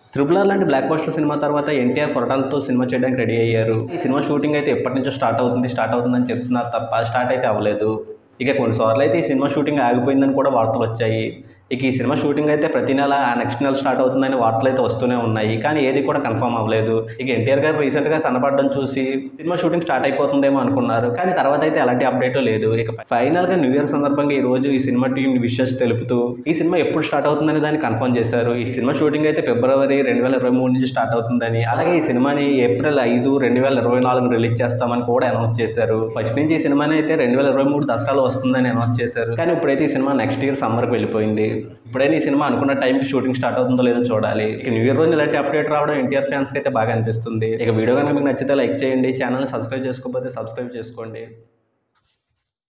triple R లాంటి blockbuster సినిమా తర్వాత ఎన్టీఆర్ కొరటాలతో సినిమా చేయడానికి రెడీ అయ్యారు ఈ సినిమా షూటింగ్ అయితే ఎప్పటి నుంచో స్టార్ట్ అవుతుంది స్టార్ట్ అవుతుందని చెప్తున్నారు తప్ప స్టార్ట్ అయితే అవ్వలేదు ఇక కొన్నిసార్లు అయితే ఈ సినిమా షూటింగ్ ఆగిపోయిందని కూడా వార్తలు వచ్చాయి ఇక ఈ సినిమా షూటింగ్ అయితే ప్రతి నెల నెక్స్ట్ నెల స్టార్ట్ అవుతుందని వార్తలు అయితే వస్తూనే ఉన్నాయి కానీ ఏది కూడా కన్ఫర్మ్ అవ్వలేదు ఇక ఎన్టీఆర్ గారు రీసెంట్గా సన్నపడడం చూసి సినిమా షూటింగ్ స్టార్ట్ అయిపోతుందేమో అనుకున్నారు కానీ తర్వాత అయితే ఎలాంటి అప్డేట్ లేదు ఇక ఫైనల్గా న్యూ ఇయర్ సందర్భంగా ఈ రోజు ఈ సినిమా టీం విషెస్ తెలుపుతూ ఈ సినిమా ఎప్పుడు స్టార్ట్ అవుతుందని దాన్ని కన్ఫర్మ్ చేశారు ఈ సినిమా షూటింగ్ అయితే ఫిబ్రవరి రెండు వేల ఇరవై మూడు నుంచి స్టార్ట్ అవుతుందని అలాగే ఈ సినిమాని ఏప్రిల్ ఐదు రెండు వేల ఇరవై నాలుగు రిలీజ్ చేస్తామని కూడా అనౌన్స్ చేశారు ఫస్ట్ నుంచి ఈ సినిమాని అయితే రెండు వేల ఇరవై మూడు దసరాలో వస్తుందని అనౌన్స్ చేశారు కానీ ఇప్పుడైతే ఈ సినిమా నెక్స్ట్ ఇయర్ సమ్మర్కి వెళ్ళిపోయింది ఇప్పుడైనా ఈ సినిమా అనుకున్న టైంకి షూటింగ్ స్టార్ట్ అవుతుందో లేదో చూడాలి ఇక న్యూ ఇయర్ రోజు ఇలాంటి అప్డేట్ రావడం ఎన్టీఆర్ ఫ్యాన్స్కి అయితే బాగా అనిపిస్తుంది ఇక వీడియో కనుక మీకు నచ్చితే లైక్ చేయండి ఛానల్ని సబ్స్క్రైబ్ చేసుకోకపోతే సబ్స్క్రైబ్ చేసుకోండి